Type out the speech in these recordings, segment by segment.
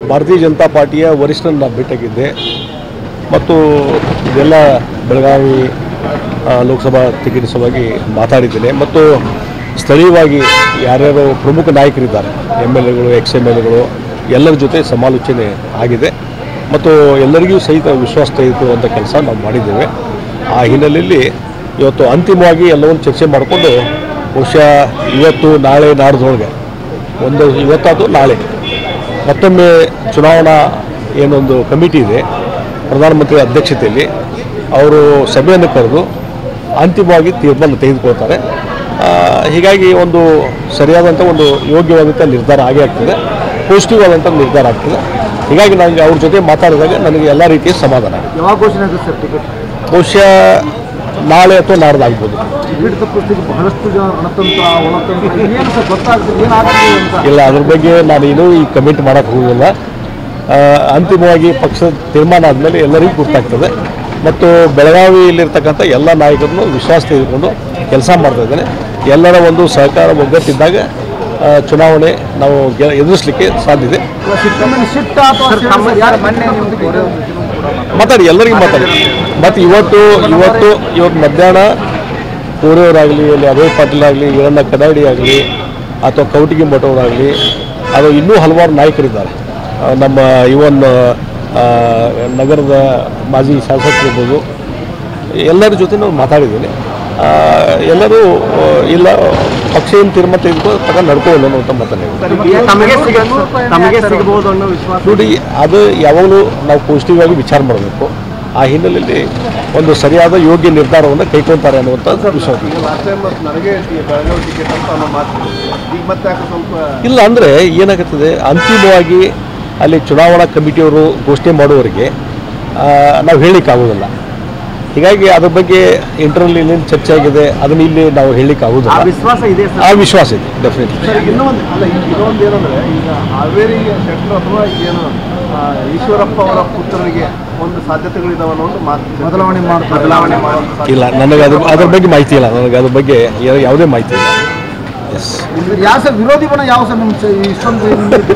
ಭಾರತೀಯ ಜನತಾ ಪಾರ್ಟಿಯ ವರಿಷ್ಠರನ್ನ ಭೇಟಿಯಾಗಿದ್ದೆ ಮತ್ತು ಇದೆಲ್ಲ ಬೆಳಗಾವಿ ಆ, ಲೋಕಸಭಾ ಟಿಕೆಟ್ ಸಲುವಾಗಿ ಮಾತಾಡಿದ್ದೇನೆ ಮತ್ತು ಸ್ಥಳೀಯವಾಗಿ ಯಾರ್ಯಾರು ಪ್ರಮುಖ ನಾಯಕರಿದ್ದಾರೆ ಎಮ್ ಎಲ್ ಎಗಳು ಎಕ್ಸ್ ಎಮ್ ಎಲ್ ಎಗಳು ಎಲ್ಲರ ಜೊತೆ ಸಮಾಲೋಚನೆ ಆಗಿದೆ ಮತ್ತು ಎಲ್ಲರಿಗೂ ಸಹಿತ ವಿಶ್ವಾಸ ತೆಗೆದುಕೊಳ್ಳುವಂಥ ಕೆಲಸ ನಾವು ಮಾಡಿದ್ದೇವೆ ಆ ಹಿನ್ನೆಲೆಯಲ್ಲಿ ಇವತ್ತು ಅಂತಿಮವಾಗಿ ಎಲ್ಲವನ್ನು ಚರ್ಚೆ ಮಾಡಿಕೊಂಡು ಬಹುಶಃ ಇವತ್ತು ನಾಳೆ ನಾಡ್ದೊಳಗೆ ಒಂದು ಇವತ್ತಾದರೂ ನಾಳೆ ಮತ್ತೊಮ್ಮೆ ಚುನಾವಣಾ ಏನೊಂದು ಕಮಿಟಿ ಇದೆ ಪ್ರಧಾನಮಂತ್ರಿ ಅಧ್ಯಕ್ಷತೆಯಲ್ಲಿ ಅವರು ಸಭೆಯನ್ನು ಕರೆದು ಅಂತಿಮವಾಗಿ ತೀರ್ಮಾನ ತೆಗೆದುಕೊಳ್ತಾರೆ ಆ, ಹೀಗಾಗಿ ಒಂದು ಸರಿಯಾದಂಥ ಒಂದು ಯೋಗ್ಯವಾದಂಥ ನಿರ್ಧಾರ ಆಗೇ ಆಗ್ತದೆ ಪಾಸಿಟಿವ್ ಆದಂಥ ನಿರ್ಧಾರ ಆಗ್ತದೆ ಹೀಗಾಗಿ ನನಗೆ ಅವ್ರ ಜೊತೆ ಮಾತಾಡಿದಾಗ ನನಗೆ ಎಲ್ಲ ರೀತಿಯ ಸಮಾಧಾನ ಆಗಿದೆ. ಯಾವಾಗ ಘೋಷಣೆ ಆಗುತ್ತೆ ಸರ್ ಟಿಕೆಟ್ ಬಹುಶಃ ನಾಳೆ ಅಥವಾ ನಾಡ್ದಾಗ್ಬೋದು ಟಿಕೆಟ್ ತಪ್ಪಿಸ್ಲಿಕ್ಕೆ ಬಹಳಷ್ಟು ಜನ ರಣತಂತ್ರ ಒಳತಂತ್ರ ಏನು ಸರ್ ಗೊತ್ತಾಗ್ತದೆ ಏನಾಗ್ತದೆ ಅಂತ ಇಲ್ಲ ಅದ್ರ ಬಗ್ಗೆ ನಾನು ಇನ್ನೂ ಈ ಕಮಿಟ್ ಮಾಡೋಕ್ಕೆ ಹೋಗಿಲ್ಲ ಆ, ಅಂತಿಮವಾಗಿ ಪಕ್ಷದ ತೀರ್ಮಾನ ಆದಮೇಲೆ ಎಲ್ಲರಿಗೂ ಗೊತ್ತಾಗ್ತದೆ ಮತ್ತು ಬೆಳಗಾವಿಯಲ್ಲಿರ್ತಕ್ಕಂಥ ಎಲ್ಲ ನಾಯಕರನ್ನು ವಿಶ್ವಾಸ ತೆಗೆದುಕೊಂಡು ಕೆಲಸ ಮಾಡ್ತಾ ಇದ್ದೇನೆ ಎಲ್ಲರ ಒಂದು ಸಹಕಾರ ಒಗ್ಗಟ್ಟಿದ್ದಾಗ ಆ, ಚುನಾವಣೆ ನಾವು ಗೆ- ಎದುರಿಸಲಿಕ್ಕೆ ಸಾಧ್ಯತೆ ಸಿಟ್ಟ ಮೇಲೆ ಸಿಟ್ಟ ಅಥವಾ ಯಾರು ಮೊನ್ನೆ ಮಾತಾಡಿ ಎಲ್ಲರಿಗೂ ಮಾತಾಡಿ ಮತ್ತು ಇವತ್ತು ಇವತ್ತು ಇವತ್ತು ಮಧ್ಯಾಹ್ನ ಕೋರೆಯವರಾಗಲಿ ಅಲ್ಲಿ ಅಭಯ್ ಪಾಟೀಲ್ ಆಗಲಿ ಈರಣ್ಣ ಕಡಾಡಿ ಆಗಲಿ ಅಥವಾ ಕೌಟಿಗಿ ಮಠವರಾಗಲಿ ಅದು ಇನ್ನೂ ಹಲವಾರು ನಾಯಕರಿದ್ದಾರೆ ಆ, ನಮ್ಮ ಇವನ್ ಆ, ನಗರದ ಮಾಜಿ ಶಾಸಕರಿರ್ಬೋದು ಎಲ್ಲರ ಜೊತೆ ನಾವು ಮಾತಾಡಿದ್ದೀನಿ ಆ, ಎಲ್ಲರೂ ಆ, ಇಲ್ಲ ಪಕ್ಷ ಏನು ತೀರ್ಮಾನ ತೆಗೆದುಕೊಂಡು ತಗೊಂಡು ನಡ್ಕೊಳ್ಳೋಣ ಅಂತ ಮಾತಾಡಿದ್ದೀನಿ ತಮಗೆ ತಮಗೆ ಸಿಗಬಹುದು ಅನ್ನೋ ವಿಶ್ವಾಸ ನೋಡಿ ಅದು ಯಾವಾಗಲೂ ನಾವು ಪಾಸಿಟಿವ್ ಆಗಿ ವಿಚಾರ ಮಾಡಬೇಕು ಆ ಹಿನ್ನೆಲೆಯಲ್ಲಿ ಒಂದು ಸರಿಯಾದ ಯೋಗ್ಯ ನಿರ್ಧಾರವನ್ನು ಕೈಗೊಳ್ತಾರೆ ಅನ್ನುವಂಥ ವಿಶ್ವಾಸ ಇದೆ. ನನಗೆ ಬೆಳಗಾವಿ ಟಿಕೆಟ್ ಅಂತ ಅನ್ನೋ ಮಾತು ಈಗ ಮತ್ತೆ ಯಾಕೆ ಸ್ವಲ್ಪ ಇಲ್ಲ ಅಂದರೆ ಏನಾಗುತ್ತದೆ ಅಂತಿಮವಾಗಿ ಅಲ್ಲಿ ಚುನಾವಣಾ ಕಮಿಟಿಯವರು ಘೋಷಣೆ ಮಾಡುವವರಿಗೆ ನಾವು ಹೇಳಲಿಕ್ಕಾಗೋದಿಲ್ಲ ಹೀಗಾಗಿ ಅದ್ರ ಬಗ್ಗೆ ಇಂಟರ್ನಲ್ಲಿ ಏನೇನು ಚರ್ಚೆ ಆಗಿದೆ ಅದನ್ನ ಇಲ್ಲಿ ನಾವು ಆ ಹೇಳಲಿಕ್ಕಾಗೋದಿಲ್ಲ ವಿಶ್ವಾಸ ಇದೆ ಆ ಸರ್ ವಿಶ್ವಾಸ ಇದೆ ಡೆಫಿನೆಟ್ಲಿ ಸರ್ ಇನ್ನೂ ಒಂದು ಅಲ್ಲ ಈಗ ಇನ್ನೊಂದು ಏನಂದ್ರೆ ಈಗ ಹಾವೇರಿ ಶೆಟ್ಟರ್ ಅಥವಾ ಏನು ಆ, ಈಶ್ವರಪ್ಪ ಅವರ ಪುತ್ರರಿಗೆ ಒಂದು ಸಾಧ್ಯತೆಗಳಿದಾವೆ ಅನ್ನೋ ಒಂದು ಮಾತು ಬದಲಾವಣೆ ಮಾಡಿ ಬದಲಾವಣೆ ಮಾಡುವಂತ ಇಲ್ಲ ನನಗೆ ಅದ್ರ ಅದ್ರ ಬಗ್ಗೆ ಮಾಹಿತಿ ಇಲ್ಲ ನನಗೆ ಅದ್ರ ಬಗ್ಗೆ ಯಾ- ಯಾವುದೇ ಮಾಹಿತಿ ಇಲ್ಲ ಎಸ್ ಯಾವ ಸರ್ ವಿರೋಧಿ ಬಣ ಯಾವ ಸರ್ ನಿಮ್ಮ ಇಷ್ಟೊಂದು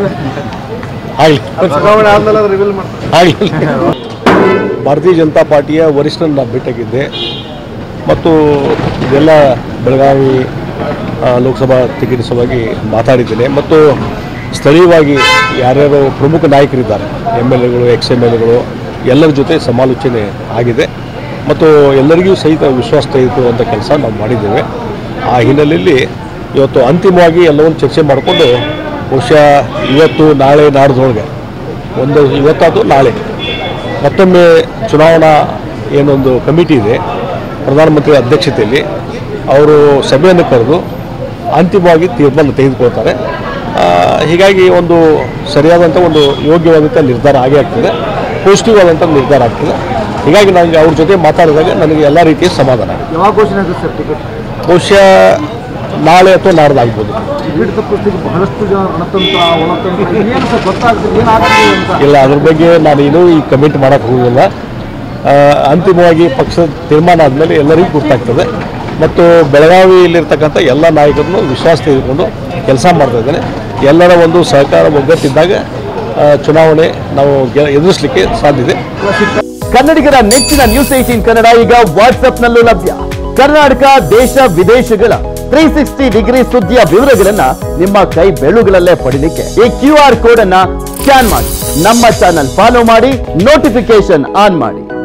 ಆಗಲಿ ಚುನಾವಣೆ ಆದ್ಮೇಲೆ ಅದು ರಿವೀಲ್ ಮಾಡ್ತಾರೆ ಆಗಲಿ ಭಾರತೀಯ ಜನತಾ ಪಾರ್ಟಿಯ ವರಿಷ್ಠರನ್ನ ಭೇಟಿಯಾಗಿದ್ದೆ ಮತ್ತು ಇದೆಲ್ಲ ಬೆಳಗಾವಿ ಆ, ಲೋಕಸಭಾ ಟಿಕೆಟ್ ಸಲುವಾಗಿ ಮಾತಾಡಿದ್ದೇನೆ ಮತ್ತು ಸ್ಥಳೀಯವಾಗಿ ಯಾರ್ಯಾರು ಪ್ರಮುಖ ನಾಯಕರಿದ್ದಾರೆ ಎಮ್ ಎಲ್ ಎಗಳು ಎಕ್ಸ್ ಎಮ್ ಎಲ್ ಎಗಳು ಎಲ್ಲರ ಜೊತೆ ಸಮಾಲೋಚನೆ ಆಗಿದೆ ಮತ್ತು ಎಲ್ಲರಿಗೂ ಸಹಿತ ವಿಶ್ವಾಸ ತೆಗೆದುಕೊಳ್ಳುವಂಥ ಕೆಲಸ ನಾವು ಮಾಡಿದ್ದೇವೆ ಆ ಹಿನ್ನೆಲೆಯಲ್ಲಿ ಇವತ್ತು ಅಂತಿಮವಾಗಿ ಎಲ್ಲವನ್ನು ಚರ್ಚೆ ಮಾಡಿಕೊಂಡು ಬಹುಶಃ ಇವತ್ತು ನಾಳೆ ನಾಡ್ದೊಳಗೆ ಒಂದು ಇವತ್ತಾದರೂ ನಾಳೆ ಮತ್ತೊಮ್ಮೆ ಚುನಾವಣಾ ಏನೊಂದು ಕಮಿಟಿ ಇದೆ ಪ್ರಧಾನಮಂತ್ರಿ ಅಧ್ಯಕ್ಷತೆಯಲ್ಲಿ ಅವರು ಸಭೆಯನ್ನು ಕರೆದು ಅಂತಿಮವಾಗಿ ತೀರ್ಮಾನ ತೆಗೆದುಕೊಳ್ತಾರೆ ಆ, ಹೀಗಾಗಿ ಒಂದು ಸರಿಯಾದಂಥ ಒಂದು ಯೋಗ್ಯವಾದಂಥ ನಿರ್ಧಾರ ಆಗೇ ಆಗ್ತದೆ ಪಾಸಿಟಿವ್ ಆದಂಥ ನಿರ್ಧಾರ ಆಗ್ತದೆ ಹೀಗಾಗಿ ನನಗೆ ಅವ್ರ ಜೊತೆ ಮಾತಾಡಿದಾಗ ನನಗೆ ಎಲ್ಲ ರೀತಿಯ ಸಮಾಧಾನ ಆಗಿದೆ ಯಾವಾಗ ಘೋಷಣೆ ಆಗುತ್ತೆ ಸರ್ ಟಿಕೆಟ್ ಬಹುಶಃ ನಾಳೆ ಅಥವಾ ನಾಡ್ದಾಗ್ಬೋದು ಟಿಕೆಟ್ ತಪ್ಪಿಸ್ಲಿಕ್ಕೆ ಬಹಳಷ್ಟು ಜನ ರಣತಂತ್ರ ಒಳತಂತ್ರ ಏನು ಸರ್ ಗೊತ್ತಾಗ್ತದೆ ಏನಾಗ್ತದೆ ಅಂತ ಇಲ್ಲ ಅದ್ರ ಬಗ್ಗೆ ನಾನು ಇನ್ನೂ ಈ ಕಮಿಟ್ ಮಾಡೋಕ್ಕೆ ಹೋಗಿಲ್ಲ ಆ, ಅಂತಿಮವಾಗಿ ಪಕ್ಷದ ತೀರ್ಮಾನ ಆದಮೇಲೆ ಎಲ್ಲರಿಗೂ ಗೊತ್ತಾಗ್ತದೆ ಮತ್ತು ಬೆಳಗಾವಿಯಲ್ಲಿರ್ತಕ್ಕಂಥ ಎಲ್ಲ ನಾಯಕರನ್ನು ವಿಶ್ವಾಸ ತೆಗೆದುಕೊಂಡು ಕೆಲಸ ಮಾಡ್ತಾ ಇದ್ದೇನೆ ಎಲ್ಲರ ಒಂದು ಸಹಕಾರ ಒಗ್ಗಟ್ಟಿದ್ದಾಗ ಆ, ಚುನಾವಣೆ ನಾವು ಗೆ- ಎದುರಿಸಲಿಕ್ಕೆ ಸಾಧ್ಯತೆ ಕನ್ನಡಿಗರ ನೆಚ್ಚಿನ ನ್ಯೂಸ್ ಏಟೀನ್ ಕನ್ನಡ ಈಗ ವಾಟ್ಸ್ಆಪ್ನಲ್ಲೂ ಲಭ್ಯ ಕರ್ನಾಟಕ ದೇಶ ವಿದೇಶಗಳ ತ್ರೀ ಸಿಕ್ಸ್ಟಿ ಡಿಗ್ರಿ ಸುದ್ದಿಯ ವಿವರಗಳನ್ನ ನಿಮ್ಮ ಕೈ ಬೆಳುಗಳಲ್ಲೇ ಪಡಿಲಿಕ್ಕೆ ಈ ಕ್ಯೂ ಆರ್ ಕೋಡ್ ಅನ್ನ ಸ್ಕ್ಯಾನ್ ಮಾಡಿ ನಮ್ಮ ಚಾನಲ್ ಫಾಲೋ ಮಾಡಿ ನೋಟಿಫಿಕೇಶನ್ ಆನ್ ಮಾಡಿ